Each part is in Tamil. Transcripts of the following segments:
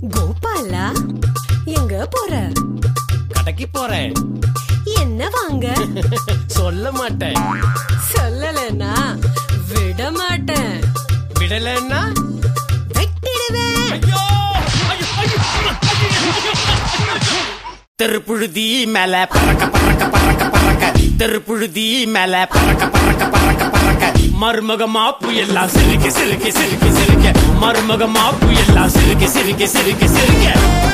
கோபாலா எங்க போற கடைக்கு போறேன் என்ன வாங்க சொல்ல மாட்டேன் சொல்லலனா விட மாட்டேன் விடலன்னா வெட்டிடுவேன் ஐயோ ஐயோ, ஐயோ, ஐயோ. தெருப்புழுதி மேல பறக்க பறக்க பறக்க பறக்க தெருப்புழுதி மேல பறக்க பறக்க பறக்க பறக்க மருமக மாப்பு எல்லாம் சிரிக்க சிரிக்க சிரிக்க சிரிக்க மருமக மாப்பு எல்லாம் சிரிக்க சிரிக்க சிரிக்க சிரிக்க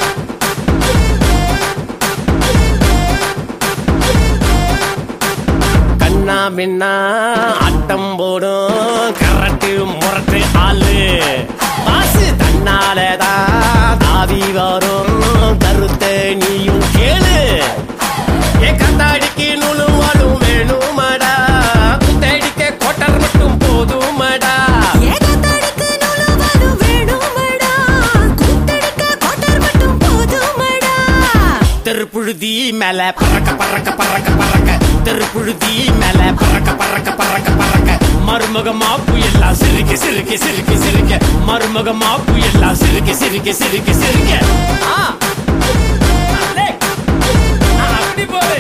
கண்ணா பின்னா ஆட்டம் போடும் கரட்டு முரட்டு ஆளு பாசு தன்னாலதான் தாவி வரும் கருத்த நீயும் கேளு ஏ கத்தாடிக்கு நுழுவாலும் வேணுமடா குத்தடிக்க கோட்டர் மட்டும் போதுமடா ஏகத்தாடிக்கு நுழுவலும் வேணுமடா. கூத்தடிக்க கோட்டர் மட்டும் போதுமடா. தெருப்புழுதி மேல பறக்க பறக்க பறக்க பறக்க தெருப்புழுதி மேல பறக்க பறக்க பறக்க பறக்க மருமக மாப்பு எல்லாம் சிரிக்க சிரிக்க சிரிக்க சிரிக்க மருமக மாப்பு எல்லாம் சிரிக்க சிரிக்க சிரிக்க சிரிக்க ஆ. அலே. ஆ, அப்படி போடு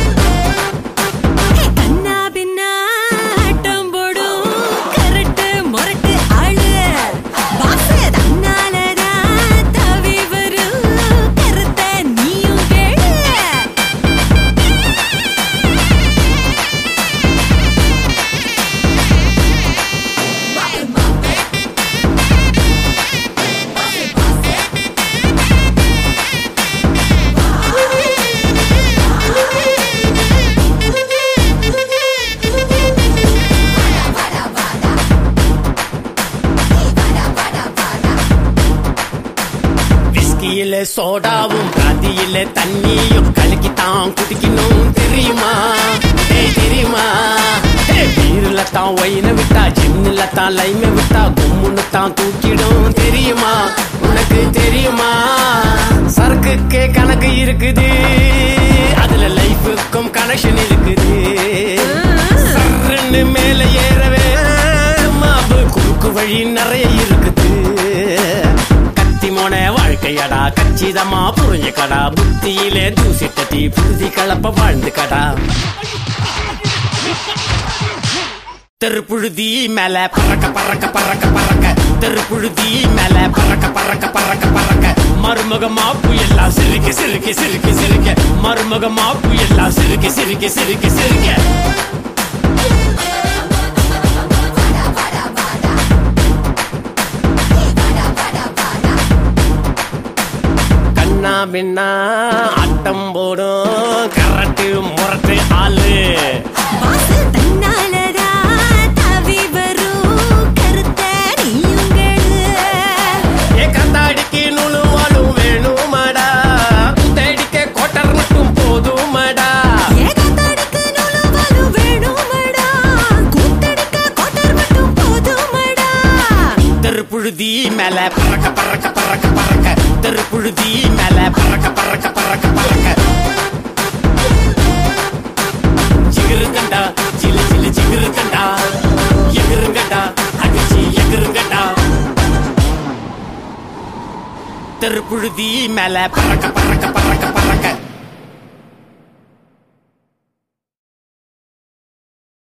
ஏ கண்ணா பின்னா ஆட்டம் போடும் கரட்டு முரட்டு ஆளு. பாசு தன்னாலதான் தவி வரும் கருத்த நீயும் கேளு விஸ்கியில சோடாவும் காதியில தண்ணியும் கலக்கித்தான் குடிக்கணும் தெரியுமா ஏய் தெரியுமா ஏய் பீர்ல தான் ஒயின விட்டா ஜிம்ல தான் லைம விட்டா கும்முன்னு தான் தூக்கிடும் தெரியுமா உனக்கு தெரியுமா சரக்குக்கே கணக்கு இருக்குது அதுல லைஃபுக்கும் கனெக்ஷன் இருக்குது சர்ருன்னு மேல ஏறவே மாவு குறுக்கு வழி நிறைய இருக்குது கத்தி மோன வாழ்க்கையடா கச்சிதமா புரிஞ்சுக்கடா புத்தியிலே தூசி தட்டி புழுதி கலப்ப வாழ்ந்துக்கடா தெருப்புழுதி மேல பறக்க பறக்க பறக்க பறக்க தெருப்புழுதி மேல பறக்க பறக்க பறக்க பறக்க மருமக மாப்பு எல்லாம் சிரிக்க சிரிக்க சிரிக்க சிரிக்க மருமக மாப்பு எல்லாம் சிரிக்க சிரிக்க சிரிக்க சிரிக்க கண்ணா பின்னா ஆட்டம் போடும் கரட்டு முரட்டு ஆளு பாசு தன்னாலதான் தவி வரும் கருத்த நீயும் கேளு ஏ கத்தாடிக்கு நுழுவாலும் வேணுமடா தேடிக்க கோட்டர் மட்டும் போதுமடா ஏகத்தாடிக்கு நுழுவலும் வேணுமடா. கூத்தடிக்க கோட்டர் மட்டும் போதுமடா. தெருப்புழுதி மேல பறக்க பறக்க பறக்க பறக்க தெருப்புழுதி மேல பறக்க பறக்க பறக்க பறக்க ஜிகிருங்கண்டா சிலு சிலு ஜிகிருங்கண்டா எகிருங்கண்டா அடிச்சு எகிருங்கண்டா தெருப்புழுதி மேல பறக்க பறக்க